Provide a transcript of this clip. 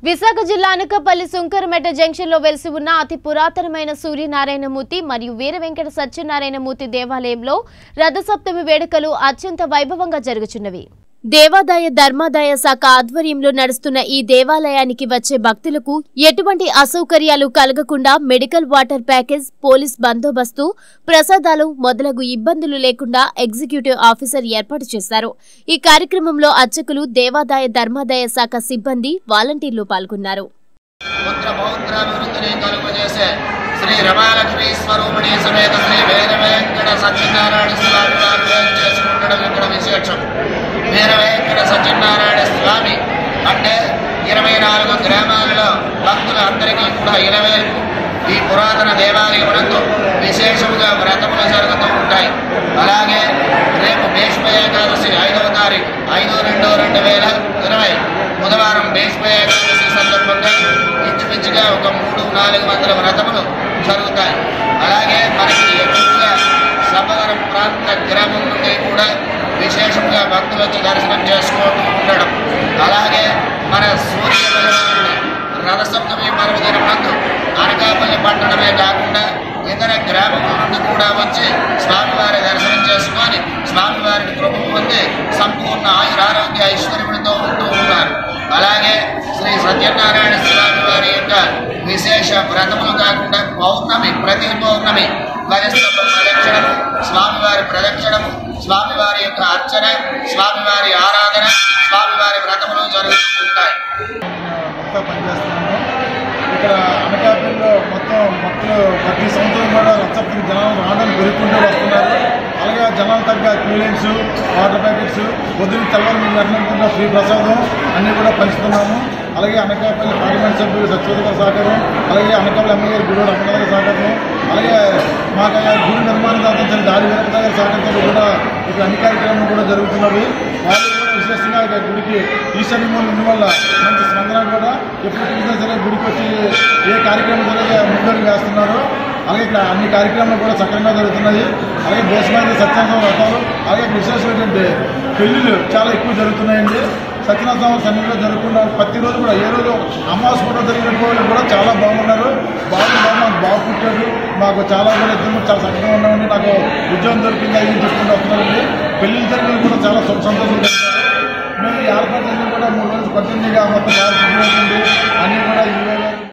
విశాఖ జిల్లా అనకాపల్లి సుంకరమెట జంక్షన్ లో వెలిసి ఉన్న అతి పురాతనమైన సూర్యనారాయణమూర్తి మరియు వీర వెంకట సత్యనారాయణమూర్తి దేవాలయంలో రథసప్తమి వేడుకలు అత్యంత వైభవంగా జరుగుచున్నవి దేవాదాయ ధర్మాదాయ శాఖ ఆధ్వర్యంలో నడుస్తున్న ఈ దేవాలయానికి వచ్చే భక్తులకు ఎటువంటి అసౌకర్యాలు కలగకుండా మెడికల్ వాటర్ ప్యాకేజ్ పోలీస్ బందోబస్తు ప్రసాదాలు మొదలగు ఇబ్బందులు లేకుండా ఎగ్జిక్యూటివ్ ఆఫీసర్ ఏర్పాటు చేశారు ఈ కార్యక్రమంలో అర్చకులు దేవాదాయ ధర్మాదాయ శాఖ సిబ్బంది వాలంటీర్లు పాల్గొన్నారు పుత్ర పౌత్రాభివృద్ధిని కలుగజేసే శ్రీ రమాలక్ష్మి స్వరూపిణి సమేత శ్రీ వేద వెంకట సత్యనారాయణ స్వామి వారు వేం చేసుకుంటడం ఇక్కడ విశేషం వీర వెంకట సత్యనారాయణ స్వామి అంటే ఇరవై నాలుగు గ్రామాలలో భక్తులందరికీ కూడా ఇరవై ఈ పురాతన దేవాలయం నందు విశేషముగా వ్రతములు జరుగుతూ ఉంటాయి అలాగే రేపు భీష్మ ఏకాదశి ఐదవ తారీఖు ఐదు రెండు రెండు వేల ఇరవై బుధవారం భీష్మ ఏకాదశి సందర్భంగా ఇంచుమించుగా ఒక మూడు నాలుగు వందల వ్రతములు జరుగుతాయి అలాగే మనకి ఎక్కువగా సభవరం ప్రాంత గ్రామం నుండి కూడా విశేషంగా భక్తులు వచ్చి దర్శనం చేసుకుంటూ ఉండడం అలాగే మన సూర్య భగవానుడి రథసప్తమి పర్వదినం నందు అనకాపల్లి పట్టణమే కాకుండా ఇతర గ్రామముల నుండి కూడా వచ్చి స్వామివారి దర్శనం చేసుకొని స్వామివారిని కృప పొంది సంపూర్ణ ఆయురారోగ్య ఐశ్వర్యములతో ఉంటూ ఉన్నారు అలాగే శ్రీ సత్యనారాయణ స్వామి వారి యొక్క విశేష వ్రతములు కాకుండా పౌర్ణమి ప్రతి పౌర్ణమి గజస్తంభ ప్రదక్షిణము స్వామివారి ప్రదక్షిణము స్వామివారి యొక్క అర్చన స్వామివారి ఆరాధన స్వామివారి వ్రతములు జరుగుతూ ఉంటాయి మొత్తం పనిచేస్తున్నాము ఇక్కడ అనకాపల్లిలో మొత్తం భక్తులు ప్రతి సంవత్సరం కూడా లక్షపతి జనాలు రావడానికి పెరుగుకుంటూ వస్తున్నారు అలాగే ఆ జనాలు తగ్గ కూలింగ్స్ వాటర్ ప్యాకెట్స్ పొద్దున్న తెల్లవారు మేము నిర్ణయించుకున్న ఫ్రీ ప్రసాదం అన్నీ కూడా పంచుతున్నాము అలాగే అనకాపల్లి పార్లమెంట్ సభ్యులు సత్యవతి గారి సహకారం అలాగే అనకాపల్లి ఎమ్మెల్యే గుడి రమణ గారి సహకారం అలాగే మాకు ఆ గుడి నిర్మాణం దాంతో దాడి వీరభద్ర గారి సహకారంతో కూడా ఇక్కడ అన్ని కార్యక్రమాలు కూడా జరుగుతున్నవి వాళ్ళు కూడా విశేషంగా ఇక్కడ గుడికి ఈశాన్య మూల ఉన్న వల్ల మంచి స్పందన కూడా ఎప్పుడు చూసినా సరే గుడికి వచ్చి ఏ కార్యక్రమం జరిగే ముందడుగు వేస్తున్నారు అలాగే ఇక్కడ అన్ని కార్యక్రమాలు కూడా సక్రమంగా జరుగుతున్నాయి అలాగే దేశమైన సత్యానంద వ్రతాలు అలాగే ఇక్కడ విశేషం ఏంటంటే పెళ్లిళ్ళు చాలా ఎక్కువ జరుగుతున్నాయండి సత్యనారాయణ సన్నిధిలో జరుగుతున్నారు ప్రతిరోజు కూడా ఏ రోజు అమావాస కూడా జరిగిన వాళ్ళు కూడా చాలా బాగున్నారు బాగా బాగా బాగా పుట్టాడు మాకు చాలా కూడా ఇద్దరు చాలా చక్కగా ఉన్నామండి నాకు ఉద్యోగం దొరికింది అయ్యి చెప్పుకుంటూ వస్తున్నారండి పెళ్లిళ్ళు జరిగిన కూడా చాలా సుఖ సంతోషం జరుగుతున్నారు మేము ఈ ఏర్పాట్లన్నీ కూడా మూడు రోజులు పద్దెనిమిదిగా మొత్తం బాగా అన్నీ కూడా ఈ వేళ